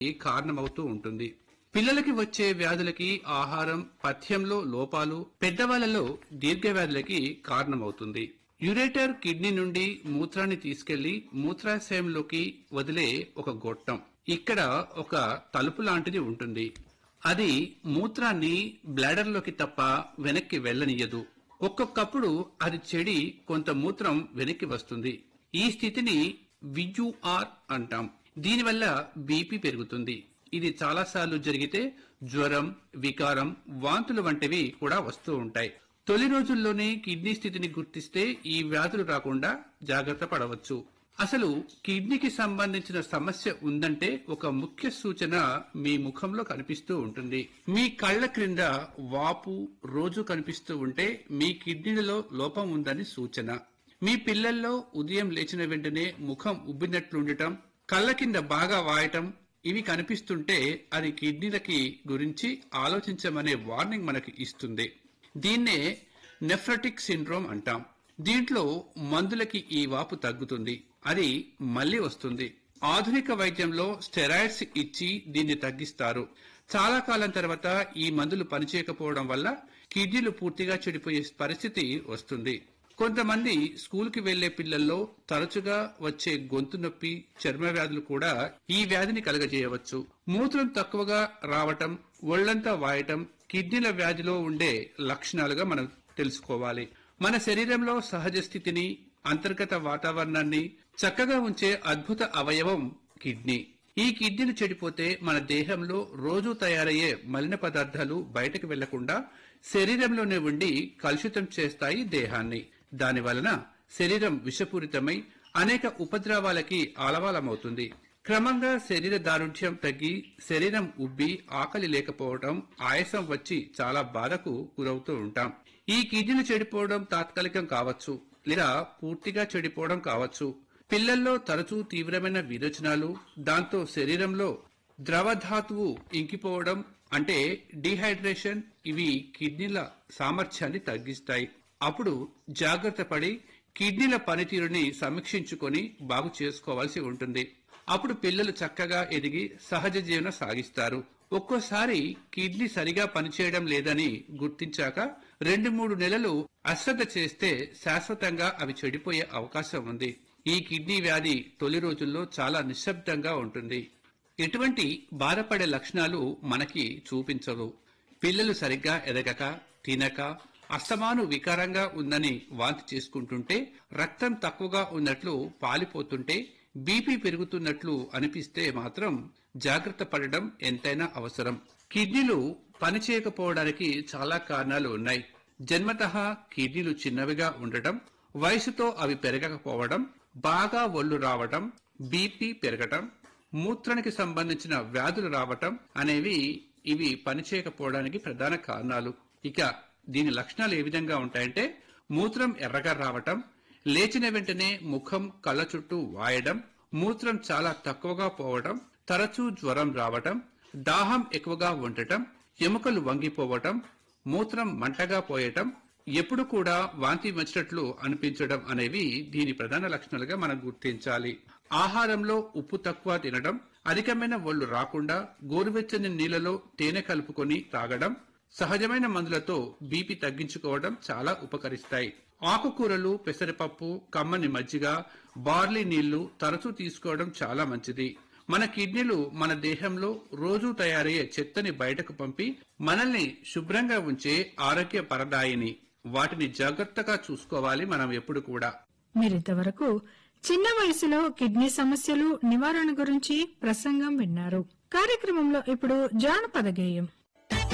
కారణమవుతూ ఉంటుంది పిల్లలకి వచ్చే వ్యాధులకి ఆహారం పథ్యంలో లోపాలు పెద్దవాళ్లలో దీర్ఘ వ్యాధులకి కారణమవుతుంది యురేటర్ కిడ్నీ నుండి మూత్రాన్ని తీసుకెళ్లి మూత్రాశయంలోకి వదిలే ఒక గొట్టం ఇక్కడ ఒక తలుపు లాంటిది ఉంటుంది అది మూత్రాన్ని బ్లాడర్లోకి తప్ప వెనక్కి వెళ్ళనియదు ఒక్కొక్కప్పుడు అది చెడి కొంత మూత్రం వెనక్కి వస్తుంది ఈ స్థితిని విజుఆర్ అంటాం దీనివల్ల బీపీ పెరుగుతుంది ఇది చాలాసార్లు జరిగితే జ్వరం వికారం వాంతులు వంటివి కూడా వస్తూ ఉంటాయి తొలి రోజుల్లోనే కిడ్నీ స్థితిని గుర్తిస్తే ఈ వ్యాధులు రాకుండా జాగ్రత్త పడవచ్చు అసలు కిడ్నీకి సంబంధించిన సమస్య ఉందంటే ఒక ముఖ్య సూచన మీ ముఖంలో కనిపిస్తూ ఉంటుంది మీ కళ్ళ క్రింద వాపు రోజు కనిపిస్తూ ఉంటే మీ కిడ్నీలలో లోపం ఉందని సూచన మీ పిల్లల్లో ఉదయం లేచిన వెంటనే ముఖం ఉబ్బినట్లుండటం కళ్ళ కింద బాగా వాయటం ఇవి కనిపిస్తుంటే అది కిడ్నీలకి గురించి ఆలోచించమనే వార్నింగ్ మనకి ఇస్తుంది దీన్నే నెఫ్రటిక్ సిండ్రోమ్ అంటాం దీంట్లో మందులకి ఈ వాపు తగ్గుతుంది అది మళ్ళీ వస్తుంది ఆధునిక వైద్యంలో స్టెరాయిడ్స్ ఇచ్చి దీన్ని తగ్గిస్తారు చాలా కాలం తర్వాత ఈ మందులు పనిచేయకపోవడం వల్ల కిడ్నీలు పూర్తిగా చెడిపోయే పరిస్థితి వస్తుంది కొంతమంది స్కూల్ కి వెళ్లే పిల్లల్లో తరచుగా వచ్చే గొంతు నొప్పి చర్మ వ్యాధులు కూడా ఈ వ్యాధిని కలగజేయవచ్చు మూత్రం తక్కువగా రావటం ఒళ్లంతా వాయటం కిడ్నీల వ్యాధిలో ఉండే లక్షణాలుగా మనం తెలుసుకోవాలి మన శరీరంలో సహజ స్థితిని అంతర్గత వాతావరణాన్ని చక్కగా ఉంచే అద్భుత అవయవం కిడ్నీ ఈ కిడ్నీలు చెడిపోతే మన దేహంలో రోజు తయారయ్యే మలిన పదార్థాలు బయటకు వెళ్లకుండా శరీరంలోనే ఉండి కలుషితం చేస్తాయి దేహాన్ని దాని వలన శరీరం విషపూరితమై అనేక ఉపద్రవాలకి ఆలవాలమవుతుంది క్రమంగా శరీర దారుఢ్యం తగ్గి శరీరం ఉబ్బి ఆకలి లేకపోవడం ఆయాసం వచ్చి చాలా బాధకు గురవుతూ ఉంటాం ఈ కిడ్నీలు చెడిపోవడం తాత్కాలికం కావచ్చు లేదా పూర్తిగా చెడిపోవడం కావచ్చు పిల్లల్లో తరచూ తీవ్రమైన విరోచనాలు దాంతో శరీరంలో ద్రవధాతువు ఇంకిపోవడం అంటే డీహైడ్రేషన్ ఇవి కిడ్నీల సామర్థ్యాన్ని తగ్గిస్తాయి అప్పుడు జాగ్రత్త పడి కిడ్నీల పనితీరుని సమీక్షించుకొని బాగు చేసుకోవాల్సి ఉంటుంది అప్పుడు పిల్లలు చక్కగా ఎదిగి సహజ జీవనం సాగిస్తారు ఒక్కోసారి కిడ్నీ సరిగా పనిచేయడం లేదని గుర్తించాక రెండు మూడు నెలలు అశ్రద్ధ చేస్తే శాశ్వతంగా అవి చెడిపోయే అవకాశం ఉంది ఈ కిడ్నీ వ్యాధి తొలి రోజుల్లో చాలా నిశ్శబ్దంగా ఉంటుంది ఎటువంటి బాధపడే లక్షణాలు మనకి చూపించవు పిల్లలు సరిగ్గా ఎదగక తినక అస్తమాను వికారంగా ఉందని వాంతి చేసుకుంటుంటే రక్తం తక్కువగా ఉన్నట్లు పాలిపోతుంటే బీపీ పెరుగుతున్నట్లు అనిపిస్తే మాత్రం జాగ్రత్త పడడం ఎంతైనా అవసరం కిడ్నీలు పనిచేయకపోవడానికి చాలా కారణాలు ఉన్నాయి జన్మతః కిడ్నీలు చిన్నవిగా ఉండటం వయసుతో అవి పెరగకపోవడం బాగా ఒళ్ళు రావటం బీపీ పెరగటం మూత్రానికి సంబంధించిన వ్యాధులు రావటం అనేవి ఇవి పనిచేయకపోవడానికి ప్రధాన కారణాలు ఇక దీని లక్షణాలు ఏ విధంగా ఉంటాయంటే మూత్రం ఎర్రగా రావటం లేచిన వెంటనే ముఖం కళ్ళ చుట్టూ వాయడం మూత్రం చాలా తక్కువగా పోవడం తరచూ జ్వరం రావటం దాహం ఎక్కువగా ఉండటం ఎముకలు వంగిపోవటం మూత్రం మంటగా పోయటం ఎప్పుడు కూడా వాంతి వచ్చినట్లు అనిపించడం అనేవి దీని ప్రధాన లక్షణాలుగా మనం గుర్తించాలి ఆహారంలో ఉప్పు తక్కువ తినడం అధికమైన ఒళ్ళు రాకుండా గోరువెచ్చని నీళ్లలో తేనె కలుపుకొని తాగడం సహజమైన మందులతో బీపీ తగ్గించుకోవడం చాలా ఉపకరిస్తాయి ఆకుకూరలు పెసరపప్పు కమ్మని మజ్జిగ బార్లీ నీళ్లు తరచూ తీసుకోవడం చాలా మంచిది మన కిడ్నీలు మన దేహంలో రోజూ తయారయ్యే చెత్తని బయటకు పంపి మనల్ని శుభ్రంగా ఉంచే ఆరోగ్య పరదాయిని వాటిని జాగ్రత్తగా చూసుకోవాలి మనం ఎప్పుడు కూడా మీరింతవరకు చిన్న వయసులో కిడ్నీ సమస్యలు నివారణ గురించి ప్రసంగం విన్నారు కార్యక్రమంలో ఇప్పుడు జానపద గేయం